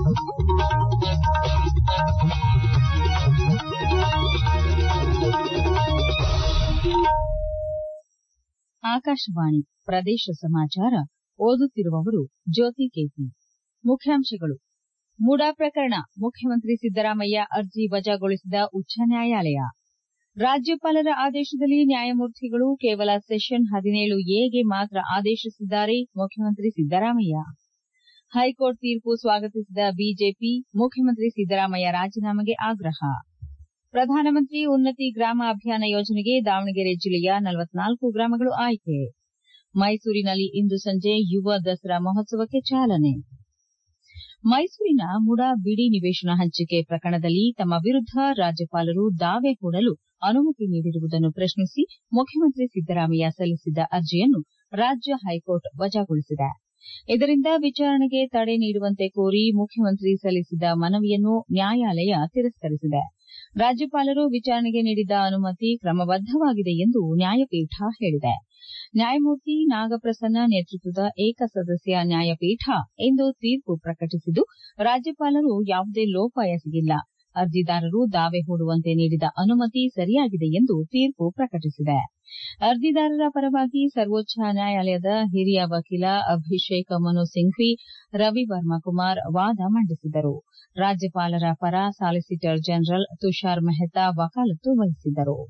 ಆಕಾಶವಾಣಿ ಪ್ರದೇಶ ಸಮಾಚಾರ ಓದುತ್ತಿರುವವರು ಜ್ಯೋತಿ ಕೇತಿ ಮುಖ್ಯಾಂಶಗಳು ಮುಡಾ ಪ್ರಕರಣ ಮುಖ್ಯಮಂತ್ರಿ ಸಿದ್ದರಾಮಯ್ಯ ಅರ್ಜಿ ವಜಾಗೊಳಿಸಿದ ಉಚ್ಚ ನ್ಯಾಯಾಲಯ ರಾಜ್ಯಪಾಲರ ಆದೇಶದಲ್ಲಿ ನ್ಯಾಯಮೂರ್ತಿಗಳು ಕೇವಲ ಸೆಷನ್ ಹದಿನೇಳು ಎಗೆ ಮಾತ್ರ ಆದೇಶಿಸಿದ್ದಾರೆ ಮುಖ್ಯಮಂತ್ರಿ ಸಿದ್ದರಾಮಯ್ಯ ಹೈಕೋರ್ಟ್ ತೀರ್ಪು ಸ್ವಾಗತಿಸಿದ ಬಿಜೆಪಿ ಮುಖ್ಯಮಂತ್ರಿ ಸಿದ್ದರಾಮಯ್ಯ ರಾಜೀನಾಮೆಗೆ ಆಗ್ರಹ ಪ್ರಧಾನಮಂತ್ರಿ ಉನ್ನತಿ ಗ್ರಾಮ ಅಭಿಯಾನ ಯೋಜನೆಗೆ ದಾವಣಗೆರೆ ಜಿಲ್ಲೆಯ ನಲವತ್ನಾಲ್ಕು ಗ್ರಾಮಗಳು ಆಯ್ಕೆ ಮೈಸೂರಿನಲ್ಲಿ ಇಂದು ಸಂಜೆ ಯುವ ದಸರಾ ಮಹೋತ್ಸವಕ್ಕೆ ಚಾಲನೆ ಮೈಸೂರಿನ ಮುಡಾ ಬಿಡಿ ನಿವೇಶನ ಹಂಚಿಕೆ ಪ್ರಕರಣದಲ್ಲಿ ತಮ್ಮ ವಿರುದ್ದ ರಾಜ್ಯಪಾಲರು ದಾವೆ ಹೂಡಲು ಅನುಮತಿ ನೀಡಿರುವುದನ್ನು ಪ್ರಶ್ನಿಸಿ ಮುಖ್ಯಮಂತ್ರಿ ಸಿದ್ದರಾಮಯ್ಯ ಸಲ್ಲಿಸಿದ್ದ ಅರ್ಜಿಯನ್ನು ರಾಜ್ಯ ಹೈಕೋರ್ಟ್ ವಜಾಗೊಳಿಸಿದೆ ಇದರಿಂದ ವಿಚಾರಣೆಗೆ ತಡೆ ನೀಡುವಂತೆ ಕೋರಿ ಮುಖ್ಯಮಂತ್ರಿ ಸಲ್ಲಿಸಿದ್ದ ಮನವಿಯನ್ನು ನ್ಯಾಯಾಲಯ ತಿರಸ್ಕರಿಸಿದೆ ರಾಜ್ಯಪಾಲರು ವಿಚಾರಣೆಗೆ ನೀಡಿದ್ದ ಅನುಮತಿ ಕ್ರಮಬದ್ದವಾಗಿದೆ ಎಂದು ನ್ಯಾಯಪೀಠ ಹೇಳಿದೆ ನ್ಯಾಯಮೂರ್ತಿ ನಾಗಪ್ರಸನ್ನ ನೇತೃತ್ವದ ಏಕಸದಸ್ಯ ನ್ಯಾಯಪೀಠ ಇಂದು ತೀರ್ಪು ಪ್ರಕಟಿಸಿದ್ದು ರಾಜ್ಯಪಾಲರು ಯಾವುದೇ ಲೋಪ ಎಸಗಿಲ್ಲ ಅರ್ಜಿದಾರರು ದಾವೆ ಹೂಡುವಂತೆ ನೀಡಿದ ಅನುಮತಿ ಸರಿಯಾಗಿದೆ ಎಂದು ತೀರ್ಪು ಪ್ರಕಟಿಸಿದೆ ಅರ್ಜಿದಾರರ ಪರವಾಗಿ ಸರ್ವೋಚ್ಚ ನ್ಯಾಯಾಲಯದ ಹಿರಿಯ ವಕೀಲ ಅಭಿಷೇಕ್ ಮನು ಸಿಂಘ್ವಿ ರವಿ ವರ್ಮಕುಮಾರ್ ವಾದ ಮಂಡಿಸಿದರು ರಾಜ್ಯಪಾಲರ ಪರ ಸಾಲಿಸಿಟರ್ ಜನರಲ್ ತುಷಾರ್ ಮೆಹ್ತಾ ವಕಾಲತ್ತು ವಹಿಸಿದ್ದರು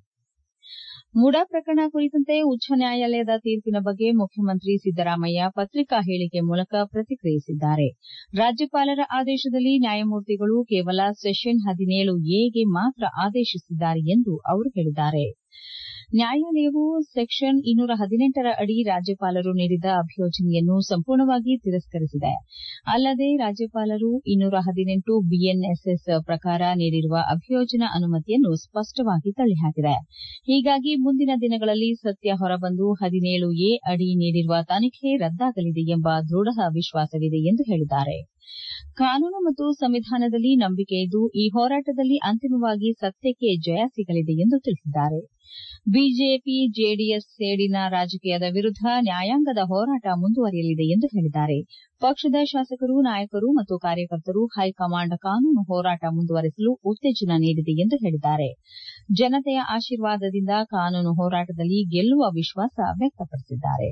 ಮುಡಾ ಪ್ರಕರಣ ಕುರಿತಂತೆ ಉಚ್ಚ ನ್ಯಾಯಾಲಯದ ತೀರ್ಪಿನ ಬಗ್ಗೆ ಮುಖ್ಯಮಂತ್ರಿ ಸಿದ್ದರಾಮಯ್ಯ ಪತ್ರಿಕಾ ಹೇಳಿಕೆ ಮೂಲಕ ಪ್ರತಿಕ್ರಿಯಿಸಿದ್ದಾರೆ ರಾಜ್ಯಪಾಲರ ಆದೇಶದಲ್ಲಿ ನ್ಯಾಯಮೂರ್ತಿಗಳು ಕೇವಲ ಸೆಷನ್ ಹದಿನೇಳು ಎಗೆ ಮಾತ್ರ ಆದೇಶಿಸಿದ್ದಾರೆ ಎಂದು ಅವರು ಹೇಳಿದ್ದಾರೆ ನ್ಯಾಯಾಲಯವು ಸೆಕ್ಷನ್ ಇನ್ನೂರ ಹದಿನೆಂಟರ ಅಡಿ ರಾಜ್ಯಪಾಲರು ನೀಡಿದ ಅಭಿಯೋಜನೆಯನ್ನು ಸಂಪೂರ್ಣವಾಗಿ ತಿರಸ್ಕರಿಸಿದೆ ಅಲ್ಲದೆ ರಾಜ್ಯಪಾಲರು ಇನ್ನೂರ ಹದಿನೆಂಟು ಬಿಎನ್ಎಸ್ಎಸ್ ಪ್ರಕಾರ ನೀಡಿರುವ ಅಭಿಯೋಜನಾ ಅನುಮತಿಯನ್ನು ಸ್ಪಷ್ಟವಾಗಿ ತಳ್ಳಿಹಾಕಿದೆ ಹೀಗಾಗಿ ಮುಂದಿನ ದಿನಗಳಲ್ಲಿ ಸತ್ಯ ಹೊರಬಂದು ಹದಿನೇಳು ಎ ಅಡಿ ನೀಡಿರುವ ತನಿಖೆ ರದ್ದಾಗಲಿದೆ ಎಂಬ ದೃಢ ವಿಶ್ವಾಸವಿದೆ ಎಂದು ಹೇಳಿದ್ದಾರೆ ಕಾನೂನು ಮತ್ತು ಸಂವಿಧಾನದಲ್ಲಿ ನಂಬಿಕೆ ಇದ್ದು ಈ ಹೋರಾಟದಲ್ಲಿ ಅಂತಿಮವಾಗಿ ಸತ್ಯಕ್ಕೆ ಜಯ ಸಿಗಲಿದೆ ಎಂದು ತಿಳಿಸಿದ್ದಾರೆ ಬಿಜೆಪಿ ಜೆಡಿಎಸ್ ಸೇಡಿನ ರಾಜಕೀಯದ ವಿರುದ್ದ ನ್ಯಾಯಾಂಗದ ಹೋರಾಟ ಮುಂದುವರಿಯಲಿದೆ ಎಂದು ಹೇಳಿದ್ದಾರೆ ಪಕ್ಷದ ಶಾಸಕರು ನಾಯಕರು ಮತ್ತು ಕಾರ್ಯಕರ್ತರು ಹೈಕಮಾಂಡ್ ಕಾನೂನು ಹೋರಾಟ ಮುಂದುವರೆಸಲು ಉತ್ತೇಜನ ನೀಡಿದೆ ಎಂದು ಹೇಳಿದ್ದಾರೆ ಜನತೆಯ ಆಶೀರ್ವಾದದಿಂದ ಕಾನೂನು ಹೋರಾಟದಲ್ಲಿ ಗೆಲ್ಲುವ ವಿಶ್ವಾಸ ವ್ಯಕ್ತಪಡಿಸಿದ್ದಾರೆ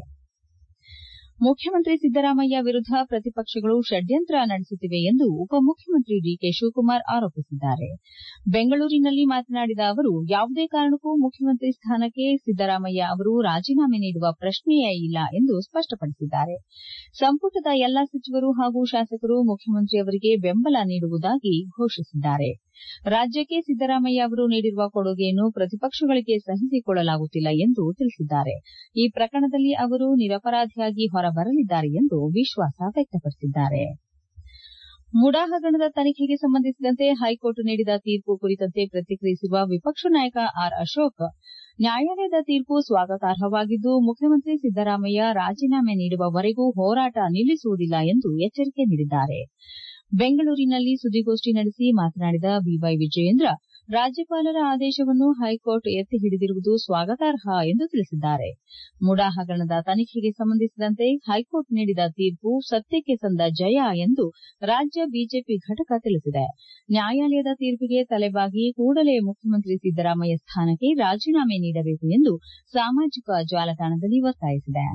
ಮುಖ್ಯಮಂತ್ರಿ ಸಿದ್ದರಾಮಯ್ಯ ವಿರುದ್ದ ಪ್ರತಿಪಕ್ಷಗಳು ಷಡ್ಯಂತ್ರ ನಡೆಸುತ್ತಿವೆ ಎಂದು ಉಪಮುಖ್ಯಮಂತ್ರಿ ಡಿಕೆ ಶಿವಕುಮಾರ್ ಆರೋಪಿಸಿದ್ದಾರೆ ಬೆಂಗಳೂರಿನಲ್ಲಿ ಮಾತನಾಡಿದ ಅವರು ಯಾವುದೇ ಕಾರಣಕ್ಕೂ ಮುಖ್ಯಮಂತ್ರಿ ಸ್ಥಾನಕ್ಕೆ ಸಿದ್ದರಾಮಯ್ಯ ಅವರು ರಾಜೀನಾಮೆ ನೀಡುವ ಪ್ರಶ್ನೆಯೇ ಇಲ್ಲ ಎಂದು ಸ್ಪಷ್ಟಪಡಿಸಿದ್ದಾರೆ ಸಂಪುಟದ ಎಲ್ಲಾ ಸಚಿವರು ಹಾಗೂ ಶಾಸಕರು ಮುಖ್ಯಮಂತ್ರಿಯವರಿಗೆ ಬೆಂಬಲ ನೀಡುವುದಾಗಿ ಘೋಷಿಸಿದ್ದಾರೆ ರಾಜ್ಯಕ್ಕೆ ಸಿದ್ದರಾಮಯ್ಯ ಅವರು ನೀಡಿರುವ ಕೊಡುಗೆಯನ್ನು ಪ್ರತಿಪಕ್ಷಗಳಿಗೆ ಸಹಿಸಿಕೊಳ್ಳಲಾಗುತ್ತಿಲ್ಲ ಎಂದು ತಿಳಿಸಿದ್ದಾರೆ ಈ ಪ್ರಕರಣದಲ್ಲಿ ಅವರು ನಿರಪರಾಧಿಯಾಗಿ ಹೊರಬರಲಿದ್ದಾರೆ ಎಂದು ವಿಶ್ವಾಸ ವ್ಯಕ್ತಪಡಿಸಿದ್ದಾರೆ ಮುಡಾ ಹಗರಣದ ತನಿಖೆಗೆ ಸಂಬಂಧಿಸಿದಂತೆ ಹೈಕೋರ್ಟ್ ನೀಡಿದ ತೀರ್ಪು ಕುರಿತಂತೆ ಪ್ರತಿಕ್ರಿಯಿಸಿರುವ ವಿಪಕ್ಷ ನಾಯಕ ಆರ್ ಅಶೋಕ್ ನ್ಯಾಯಾಲಯದ ತೀರ್ಪು ಸ್ವಾಗತಾರ್ಹವಾಗಿದ್ದು ಮುಖ್ಯಮಂತ್ರಿ ಸಿದ್ದರಾಮಯ್ಯ ರಾಜೀನಾಮೆ ನೀಡುವವರೆಗೂ ಹೋರಾಟ ನಿಲ್ಲಿಸುವುದಿಲ್ಲ ಎಂದು ಎಚ್ಚರಿಕೆ ನೀಡಿದ್ದಾರೆ ಬೆಂಗಳೂರಿನಲ್ಲಿ ಸುದ್ದಿಗೋಷ್ಠಿ ನಡೆಸಿ ಮಾತನಾಡಿದ ಬಿವೈ ವಿಜಯೇಂದ್ರ ರಾಜ್ಯಪಾಲರ ಆದೇಶವನ್ನು ಹೈಕೋರ್ಟ್ ಎತ್ತಿ ಹಿಡಿದಿರುವುದು ಸ್ವಾಗತಾರ್ಹ ಎಂದು ತಿಳಿಸಿದ್ದಾರೆ ಮುಡಾ ಹಗರಣದ ತನಿಖೆಗೆ ಸಂಬಂಧಿಸಿದಂತೆ ಹೈಕೋರ್ಟ್ ನೀಡಿದ ತೀರ್ಪು ಸತ್ಯಕ್ಕೆ ಸಂದ ಜಯ ಎಂದು ರಾಜ್ಯ ಬಿಜೆಪಿ ಘಟಕ ತಿಳಿಸಿದೆ ನ್ಯಾಯಾಲಯದ ತೀರ್ಪಿಗೆ ತಲೆಬಾಗಿ ಕೂಡಲೇ ಮುಖ್ಯಮಂತ್ರಿ ಸಿದ್ದರಾಮಯ್ಯ ಸ್ಥಾನಕ್ಕೆ ರಾಜೀನಾಮೆ ನೀಡಬೇಕು ಎಂದು ಸಾಮಾಜಿಕ ಜಾಲತಾಣದಲ್ಲಿ ಒತ್ತಾಯಿಸಿದೆ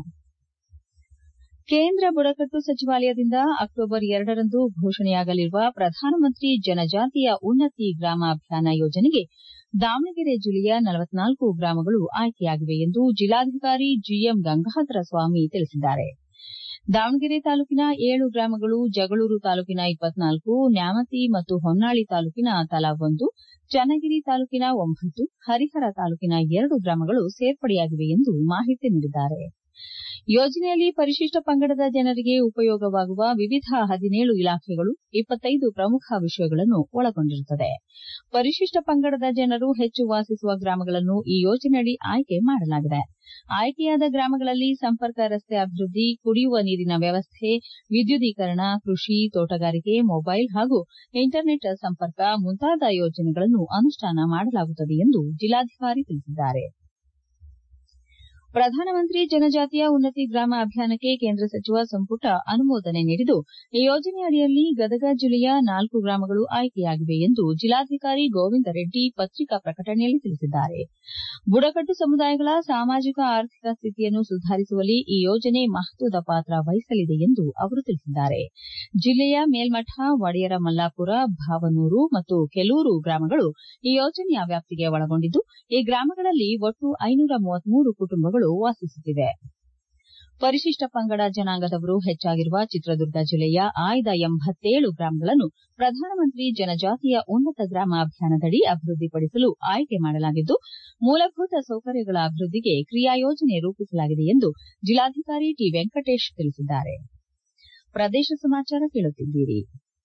ಕೇಂದ್ರ ಬುಡಕಟ್ಟು ಸಚಿವಾಲಯದಿಂದ ಅಕ್ಟೋಬರ್ ಎರಡರಂದು ಘೋಷಣೆಯಾಗಲಿರುವ ಪ್ರಧಾನಮಂತ್ರಿ ಜನಜಾತಿಯ ಉನ್ನತಿ ಗ್ರಾಮ ಅಭಿಯಾನ ಯೋಜನೆಗೆ ದಾವಣಗೆರೆ ಜಿಲ್ಲೆಯ ನಲವತ್ನಾಲ್ಕು ಗ್ರಾಮಗಳು ಆಯ್ಕೆಯಾಗಿವೆ ಎಂದು ಜಿಲ್ಲಾಧಿಕಾರಿ ಜಿಎಂ ಗಂಗಾಧರ ಸ್ವಾಮಿ ತಿಳಿಸಿದ್ದಾರೆ ದಾವಣಗೆರೆ ತಾಲೂಕಿನ ಏಳು ಗ್ರಾಮಗಳು ಜಗಳೂರು ತಾಲೂಕಿನ ಇಪ್ಪತ್ನಾಲ್ಕು ನ್ಯಾಮತಿ ಮತ್ತು ಹೊನ್ನಾಳಿ ತಾಲೂಕಿನ ತಲಾ ಒಂದು ಚನ್ನಗಿರಿ ತಾಲೂಕಿನ ಒಂಬತ್ತು ಹರಿಹರ ತಾಲೂಕಿನ ಎರಡು ಗ್ರಾಮಗಳು ಸೇರ್ಪಡೆಯಾಗಿವೆ ಎಂದು ಮಾಹಿತಿ ನೀಡಿದ್ದಾರೆ ಯೋಜನೆಯಲ್ಲಿ ಪರಿಶಿಷ್ಟ ಪಂಗಡದ ಜನರಿಗೆ ಉಪಯೋಗವಾಗುವ ವಿವಿಧ ಹದಿನೇಳು ಇಲಾಖೆಗಳು ಇಪ್ಪತ್ತೈದು ಪ್ರಮುಖ ವಿಷಯಗಳನ್ನು ಒಳಗೊಂಡಿರುತ್ತದೆ ಪರಿಶಿಷ್ಟ ಪಂಗಡದ ಜನರು ಹೆಚ್ಚು ವಾಸಿಸುವ ಗ್ರಾಮಗಳನ್ನು ಈ ಯೋಜನೆಯಡಿ ಆಯ್ಕೆ ಮಾಡಲಾಗಿದೆ ಆಯ್ಕೆಯಾದ ಗ್ರಾಮಗಳಲ್ಲಿ ಸಂಪರ್ಕ ರಸ್ತೆ ಅಭಿವೃದ್ಧಿ ಕುಡಿಯುವ ನೀರಿನ ವ್ಯವಸ್ಥೆ ವಿದ್ಯುದೀಕರಣ ಕೃಷಿ ತೋಟಗಾರಿಕೆ ಮೊಬೈಲ್ ಹಾಗೂ ಇಂಟರ್ನೆಟ್ ಸಂಪರ್ಕ ಮುಂತಾದ ಯೋಜನೆಗಳನ್ನು ಅನುಷ್ಠಾನ ಮಾಡಲಾಗುತ್ತದೆ ಎಂದು ಜಿಲ್ಲಾಧಿಕಾರಿ ತಿಳಿಸಿದ್ದಾರೆ ಪ್ರಧಾನಮಂತ್ರಿ ಜನಜಾತಿಯ ಉನ್ನತಿ ಗ್ರಾಮ ಅಭಿಯಾನಕ್ಕೆ ಕೇಂದ್ರ ಸಚಿವ ಸಂಪುಟ ಅನುಮೋದನೆ ನೀಡಿದ್ದು ಈ ಯೋಜನೆಯಡಿಯಲ್ಲಿ ಗದಗ ಜಿಲ್ಲೆಯ ನಾಲ್ಕು ಗ್ರಾಮಗಳು ಆಯ್ಕೆಯಾಗಿವೆ ಎಂದು ಜಿಲ್ಲಾಧಿಕಾರಿ ಗೋವಿಂದ ರೆಡ್ಡಿ ಪತ್ರಿಕಾ ಪ್ರಕಟಣೆಯಲ್ಲಿ ತಿಳಿಸಿದ್ದಾರೆ ಬುಡಕಟ್ಟು ಸಮುದಾಯಗಳ ಸಾಮಾಜಿಕ ಆರ್ಥಿಕ ಸ್ಥಿತಿಯನ್ನು ಸುಧಾರಿಸುವಲ್ಲಿ ಈ ಯೋಜನೆ ಮಹತ್ವದ ಪಾತ್ರ ವಹಿಸಲಿದೆ ಎಂದು ಅವರು ತಿಳಿಸಿದ್ದಾರೆ ಜಿಲ್ಲೆಯ ಮೇಲ್ಮಠ ಒಡೆಯರ ಮಲ್ಲಾಪುರ ಭಾವನೂರು ಮತ್ತು ಕೆಲೂರು ಗ್ರಾಮಗಳು ಈ ಯೋಜನೆಯ ವ್ಯಾಪ್ತಿಗೆ ಒಳಗೊಂಡಿದ್ದು ಈ ಗ್ರಾಮಗಳಲ್ಲಿ ಒಟ್ಟು ಐನೂರ ಮೂವತ್ಮೂರು ಕುಟುಂಬಗಳು ವಾಸಿಸುತ್ತಿವೆ ಪರಿಶಿಷ್ಟ ಪಂಗಡ ಜನಾಂಗದವರು ಹೆಚ್ಚಾಗಿರುವ ಚಿತ್ರದುರ್ಗ ಜಿಲ್ಲೆಯ ಆಯ್ದ ಎಂಬತ್ತೇಳು ಗ್ರಾಮಗಳನ್ನು ಪ್ರಧಾನಮಂತ್ರಿ ಜನಜಾತಿಯ ಉನ್ನತ ಗ್ರಾಮ ಅಭಿಯಾನದಡಿ ಅಭಿವೃದ್ಧಿಪಡಿಸಲು ಆಯ್ಕೆ ಮಾಡಲಾಗಿದ್ದು ಮೂಲಭೂತ ಸೌಕರ್ಯಗಳ ಅಭಿವೃದ್ಧಿಗೆ ಕ್ರಿಯಾಯೋಜನೆ ರೂಪಿಸಲಾಗಿದೆ ಎಂದು ಜಿಲ್ಲಾಧಿಕಾರಿ ಟಿ ವೆಂಕಟೇಶ್ ತಿಳಿಸಿದ್ದಾರೆ ಪ್ರದೇಶ ಸಮಾಚಾರ ಕೇಳುತ್ತಿದ್ದೀರಿ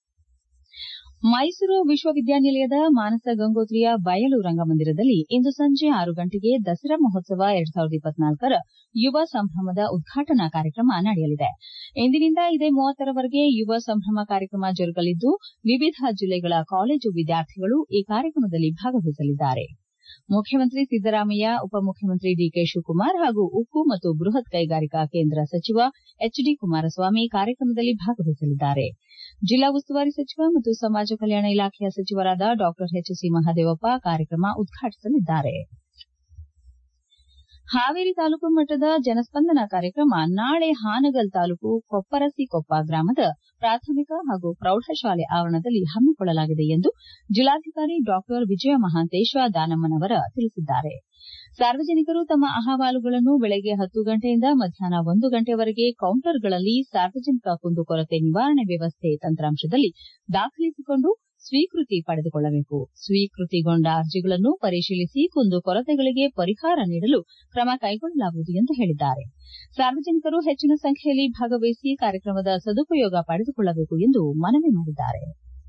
ಮೈಸೂರು ವಿಶ್ವವಿದ್ಯಾನಿಲಯದ ಮಾನಸ ಗಂಗೋತ್ರಿಯ ಬಯಲು ರಂಗಮಂದಿರದಲ್ಲಿ ಇಂದು ಸಂಜೆ ಆರು ಗಂಟೆಗೆ ದಸರಾ ಮಹೋತ್ಸವ ಎರಡ್ ಸಾವಿರದ ಇಪ್ಪತ್ನಾಲ್ಕರ ಯುವ ಸಂಭ್ರಮದ ಉದ್ಘಾಟನಾ ಕಾರ್ಯಕ್ರಮ ನಡೆಯಲಿದೆ ಇಂದಿನಿಂದ ಇದೇ ಮೂವತ್ತರವರೆಗೆ ಯುವ ಸಂಭ್ರಮ ಕಾರ್ಯಕ್ರಮ ಜರುಗಲಿದ್ದು ವಿವಿಧ ಜಿಲ್ಲೆಗಳ ಕಾಲೇಜು ವಿದ್ಯಾರ್ಥಿಗಳು ಈ ಕಾರ್ಯಕ್ರಮದಲ್ಲಿ ಭಾಗವಹಿಸಲಿದ್ದಾರೆ ಮುಖ್ಯಮಂತ್ರಿ ಸಿದ್ದರಾಮಯ್ಯ ಉಪಮುಖ್ಯಮಂತ್ರಿ ಡಿಕೆ ಶಿವಕುಮಾರ್ ಹಾಗೂ ಉಕ್ಕು ಮತ್ತು ಬೃಹತ್ ಕೈಗಾರಿಕಾ ಕೇಂದ್ರ ಸಚಿವ ಎಚ್ ಡಿ ಕುಮಾರಸ್ವಾಮಿ ಕಾರ್ಯಕ್ರಮದಲ್ಲಿ ಭಾಗವಹಿಸಲಿದ್ದಾರೆ ಜಿಲ್ಲಾ ಉಸ್ತುವಾರಿ ಸಚಿವ ಮತ್ತು ಸಮಾಜ ಕಲ್ಯಾಣ ಇಲಾಖೆಯ ಸಚಿವರಾದ ಡಾ ಎಚ್ ಸಿ ಮಹದೇವಪ್ಪ ಕಾರ್ಯಕ್ರಮ ಉದ್ಘಾಟಿಸಲಿದ್ದಾರೆ ಹಾವೇರಿ ತಾಲೂಕು ಮಟ್ಟದ ಜನಸ್ಪಂದನ ಕಾರ್ಯಕ್ರಮ ನಾಳೆ ಹಾನಗಲ್ ತಾಲೂಕು ಕೊಪ್ಪರಸಿಕೊಪ್ಪ ಗ್ರಾಮದ ಪ್ರಾಥಮಿಕ ಹಾಗೂ ಪ್ರೌಢಶಾಲೆ ಆವರಣದಲ್ಲಿ ಹಮ್ಮಿಕೊಳ್ಳಲಾಗಿದೆ ಎಂದು ಜಿಲ್ಲಾಧಿಕಾರಿ ಡಾ ವಿಜಯ ಮಹಾಂತೇಶ ದಾನಮ್ಮನವರ ತಿಳಿಸಿದ್ದಾರೆ ಸಾರ್ವಜನಿಕರು ತಮ್ಮ ಅಹವಾಲುಗಳನ್ನು ಬೆಳಗ್ಗೆ ಹತ್ತು ಗಂಟೆಯಿಂದ ಮಧ್ಯಾಹ್ನ ಒಂದು ಗಂಟೆವರೆಗೆ ಕೌಂಟರ್ಗಳಲ್ಲಿ ಸಾರ್ವಜನಿಕ ಕುಂದುಕೊರತೆ ನಿವಾರಣೆ ವ್ಯವಸ್ಥೆ ತಂತ್ರಾಂಶದಲ್ಲಿ ದಾಖಲಿಸಿಕೊಂಡು ಸ್ವೀಕೃತಿ ಪಡೆದುಕೊಳ್ಳಬೇಕು ಸ್ವೀಕೃತಿಗೊಂಡ ಅರ್ಜಿಗಳನ್ನು ಪರಿಶೀಲಿಸಿ ಕುಂದುಕೊರತೆಗಳಿಗೆ ಪರಿಹಾರ ನೀಡಲು ಕ್ರಮ ಕೈಗೊಳ್ಳಲಾಗುವುದು ಎಂದು ಹೇಳಿದ್ದಾರೆ ಸಾರ್ವಜನಿಕರು ಹೆಚ್ಚಿನ ಸಂಖ್ಯೆಯಲ್ಲಿ ಭಾಗವಹಿಸಿ ಕಾರ್ಯಕ್ರಮದ ಸದುಪಯೋಗ ಪಡೆದುಕೊಳ್ಳಬೇಕು ಎಂದು ಮನವಿ ಮಾಡಿದ್ದಾರೆ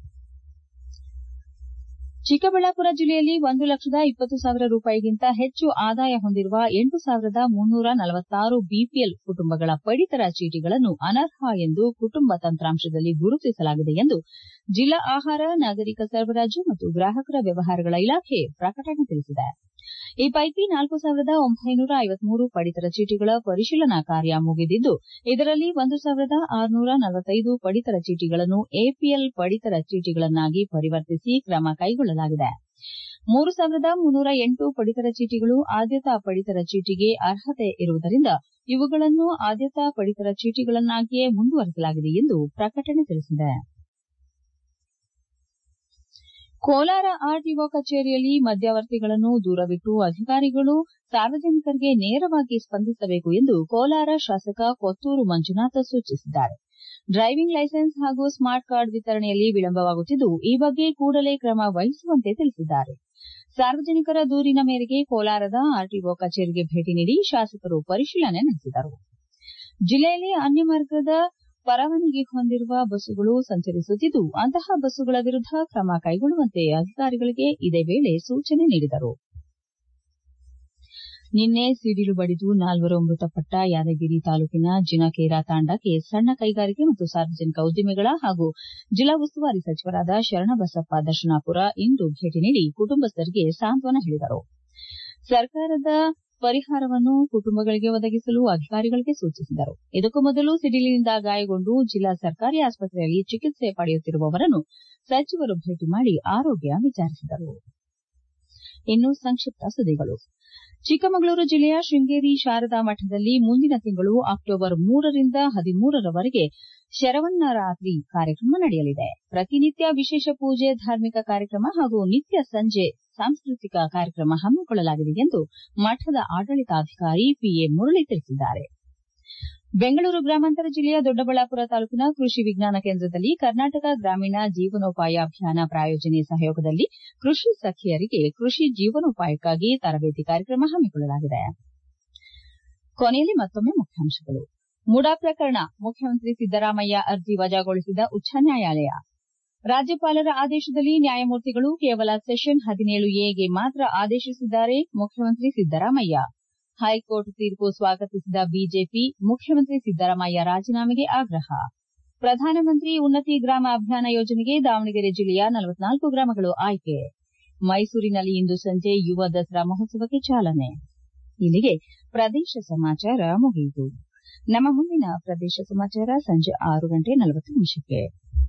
ಚಿಕ್ಕಬಳ್ಳಾಪುರ ಜಿಲ್ಲೆಯಲ್ಲಿ ಒಂದು ಲಕ್ಷದ ಇಪ್ಪತ್ತು ಸಾವಿರ ರೂಪಾಯಿಗಿಂತ ಹೆಚ್ಚು ಆದಾಯ ಹೊಂದಿರುವ ಎಂಟು ಸಾವಿರದ ಮುನ್ನೂರ ನಲವತ್ತಾರು ಬಿಪಿಎಲ್ ಕುಟುಂಬಗಳ ಪಡಿತರ ಚೀಟಿಗಳನ್ನು ಅನರ್ಹ ಎಂದು ಕುಟುಂಬ ತಂತ್ರಾಂಶದಲ್ಲಿ ಗುರುತಿಸಲಾಗಿದೆ ಎಂದು ಜಿಲ್ಲಾ ಆಹಾರ ನಾಗರಿಕ ಸರಬರಾಜು ಮತ್ತು ಗ್ರಾಹಕರ ವ್ಯವಹಾರಗಳ ಇಲಾಖೆ ಪ್ರಕಟಣೆ ತಿಳಿಸಿದೆ ಈ ಪೈಕಿ ನಾಲ್ಕು ಸಾವಿರದ ಒಂಬೈನೂರ ಐವತ್ಮೂರು ಪಡಿತರ ಚೀಟಿಗಳ ಪರಿಶೀಲನಾ ಕಾರ್ಯ ಮುಗಿದಿದ್ದು ಇದರಲ್ಲಿ ಒಂದು ಸಾವಿರದ ಆರುನೂರ ನಲವತ್ತೈದು ಪಡಿತರ ಚೀಟಿಗಳನ್ನು ಎಪಿಎಲ್ ಪಡಿತರ ಚೀಟಿಗಳನ್ನಾಗಿ ಪರಿವರ್ತಿಸಿ ಕ್ರಮ ಕೈಗೊಳ್ಳಲಾಗಿದೆ ಮೂರು ಸಾವಿರದ ಮುನ್ನೂರ ಎಂಟು ಪಡಿತರ ಚೀಟಿಗಳು ಆದ್ಯತಾ ಪಡಿತರ ಚೀಟಿಗೆ ಅರ್ಹತೆ ಇರುವುದರಿಂದ ಇವುಗಳನ್ನು ಆದ್ಯತಾ ಪಡಿತರ ಚೀಟಿಗಳನ್ನಾಗಿಯೇ ಮುಂದುವರೆಸಲಾಗಿದೆ ಎಂದು ಪ್ರಕಟಣೆ ತಿಳಿಸಿದೆ ಕೋಲಾರ ಆರ್ಟಿಒ ಕಚೇರಿಯಲ್ಲಿ ಮಧ್ಯವರ್ತಿಗಳನ್ನು ದೂರವಿಟ್ಟು ಅಧಿಕಾರಿಗಳು ಸಾರ್ವಜನಿಕರಿಗೆ ನೇರವಾಗಿ ಸ್ಪಂದಿಸಬೇಕು ಎಂದು ಕೋಲಾರ ಶಾಸಕ ಕೊತ್ತೂರು ಮಂಜುನಾಥ ಸೂಚಿಸಿದ್ದಾರೆ ಡ್ರೈವಿಂಗ್ ಲೈಸೆನ್ಸ್ ಹಾಗೂ ಸ್ಮಾರ್ಟ್ ಕಾರ್ಡ್ ವಿತರಣೆಯಲ್ಲಿ ವಿಳಂಬವಾಗುತ್ತಿದ್ದು ಈ ಬಗ್ಗೆ ಕೂಡಲೇ ಕ್ರಮ ವಹಿಸುವಂತೆ ತಿಳಿಸಿದ್ದಾರೆ ಸಾರ್ವಜನಿಕರ ದೂರಿನ ಮೇರೆಗೆ ಕೋಲಾರದ ಆರ್ಟಿಒ ಕಚೇರಿಗೆ ಭೇಟಿ ನೀಡಿ ಶಾಸಕರು ಪರಿಶೀಲನೆ ನಡೆಸಿದರು ಜಿಲ್ಲೆಯಲ್ಲಿ ಅನ್ಯ ಮಾರ್ಗದ ಪರವಾನಗಿ ಹೊಂದಿರುವ ಬಸ್ಸುಗಳು ಸಂಚರಿಸುತ್ತಿದ್ದು ಅಂತಹ ಬಸ್ಸುಗಳ ವಿರುದ್ದ ಕ್ರಮ ಕೈಗೊಳ್ಳುವಂತೆ ಅಧಿಕಾರಿಗಳಿಗೆ ಇದೇ ವೇಳೆ ಸೂಚನೆ ನೀಡಿದರು ನಿನ್ನೆ ಸಿಡಿಲು ಬಡಿದು ನಾಲ್ವರು ಮೃತಪಟ್ಟ ಯಾದಗಿರಿ ತಾಲೂಕಿನ ಜಿನಕೇರಾ ತಾಂಡಾಕ್ಕೆ ಸಣ್ಣ ಕೈಗಾರಿಕೆ ಮತ್ತು ಸಾರ್ವಜನಿಕ ಉದ್ದಿಮೆಗಳ ಹಾಗೂ ಜಿಲ್ಲಾ ಉಸ್ತುವಾರಿ ಸಚಿವರಾದ ಶರಣಬಸಪ್ಪ ದರ್ಶನಾಪುರ ಇಂದು ಭೇಟಿ ನೀಡಿ ಕುಟುಂಬಸ್ಥರಿಗೆ ಸಾಂತ್ವನ ಹೇಳಿದರು ಸರ್ಕಾರದ ಪರಿಹಾರವನ್ನು ಕುಟುಂಬಗಳಿಗೆ ಒದಗಿಸಲು ಅಧಿಕಾರಿಗಳಿಗೆ ಸೂಚಿಸಿದರು ಇದಕ್ಕೂ ಮೊದಲು ಸಿಡಿಲಿನಿಂದ ಗಾಯಗೊಂಡು ಜಿಲ್ಲಾ ಸರ್ಕಾರಿ ಆಸ್ಪತ್ರೆಯಲ್ಲಿ ಚಿಕಿತ್ಸೆ ಪಡೆಯುತ್ತಿರುವವರನ್ನು ಸಚಿವರು ಭೇಟಿ ಮಾಡಿ ಆರೋಗ್ಯ ವಿಚಾರಿಸಿದರು ಇನ್ನು ಸಂಕ್ಷಿಪ್ತ ಸುದ್ದಿಗಳು ಚಿಕ್ಕಮಗಳೂರು ಜಿಲ್ಲೆಯ ಶೃಂಗೇರಿ ಶಾರದಾ ಮಠದಲ್ಲಿ ಮುಂದಿನ ತಿಂಗಳು ಅಕ್ಟೋಬರ್ ಮೂರರಿಂದ ಹದಿಮೂರರವರೆಗೆ ಶರವನ್ನರಾತ್ರಿ ಕಾರ್ಯಕ್ರಮ ನಡೆಯಲಿದೆ ಪ್ರತಿನಿತ್ಯ ವಿಶೇಷ ಪೂಜೆ ಧಾರ್ಮಿಕ ಕಾರ್ಯಕ್ರಮ ಹಾಗೂ ನಿತ್ಯ ಸಂಜೆ ಸಾಂಸ್ಕೃತಿಕ ಕಾರ್ಯಕ್ರಮ ಹಮ್ಮಿಕೊಳ್ಳಲಾಗಿದೆ ಎಂದು ಮಠದ ಆಡಳಿತಾಧಿಕಾರಿ ಪಿಎ ಮುರಳಿ ತಿಳಿಸಿದ್ದಾರೆ ಬೆಂಗಳೂರು ಗ್ರಾಮಾಂತರ ಜಿಲ್ಲೆಯ ದೊಡ್ಡಬಳ್ಳಾಪುರ ತಾಲೂಕಿನ ಕೃಷಿ ವಿಜ್ಞಾನ ಕೇಂದ್ರದಲ್ಲಿ ಕರ್ನಾಟಕ ಗ್ರಾಮೀಣ ಜೀವನೋಪಾಯ ಅಭಿಯಾನ ಪ್ರಾಯೋಜನೆ ಸಹಯೋಗದಲ್ಲಿ ಕೃಷಿ ಸಖಿಯರಿಗೆ ಕೃಷಿ ಜೀವನೋಪಾಯಕ್ಕಾಗಿ ತರಬೇತಿ ಕಾರ್ಯಕ್ರಮ ಹಮ್ಮಿಕೊಳ್ಳಲಾಗಿದೆ ಕೊನೆಯಲ್ಲಿ ಮತ್ತೊಮ್ಮೆ ಮುಖ್ಯಾಂಶಗಳು ಮುಡಾ ಪ್ರಕರಣ ಮುಖ್ಯಮಂತ್ರಿ ಸಿದ್ದರಾಮಯ್ಯ ಅರ್ಜಿ ವಜಾಗೊಳಿಸಿದ ಉಚ್ಚ ನ್ಯಾಯಾಲಯ ರಾಜ್ಯಪಾಲರ ಆದೇಶದಲ್ಲಿ ನ್ಯಾಯಮೂರ್ತಿಗಳು ಕೇವಲ ಸೆಷನ್ ಹದಿನೇಳು ಎಗೆ ಮಾತ್ರ ಆದೇಶಿಸಿದ್ದಾರೆ ಮುಖ್ಯಮಂತ್ರಿ ಸಿದ್ದರಾಮಯ್ಯ ಹೈಕೋರ್ಟ್ ತೀರ್ಪು ಸ್ವಾಗತಿಸಿದ ಬಿಜೆಪಿ ಮುಖ್ಯಮಂತ್ರಿ ಸಿದ್ದರಾಮಯ್ಯ ರಾಜೀನಾಮೆಗೆ ಆಗ್ರಹ ಪ್ರಧಾನಮಂತ್ರಿ ಉನ್ನತಿ ಗ್ರಾಮ ಅಭಿಯಾನ ಯೋಜನೆಗೆ ದಾವಣಗೆರೆ ಜಿಲ್ಲೆಯ ನಲವತ್ನಾಲ್ಕು ಗ್ರಾಮಗಳು ಆಯ್ಕೆ ಮೈಸೂರಿನಲ್ಲಿ ಇಂದು ಸಂಜೆ ಯುವ ದಸರಾ ಮಹೋತ್ಸವಕ್ಕೆ ಚಾಲನೆ ಇಲ್ಲಿಗೆ ಪ್ರದೇಶ ಸಮಾಚಾರ ಮುಗಿಯಿತು ನಮ್ಮ ಮುಂದಿನ ಪ್ರದೇಶ ಸಮಾಚಾರ ಸಂಜೆ ಆರು ಗಂಟೆ ನಲವತ್ತು ನಿಮಿಷಕ್ಕೆ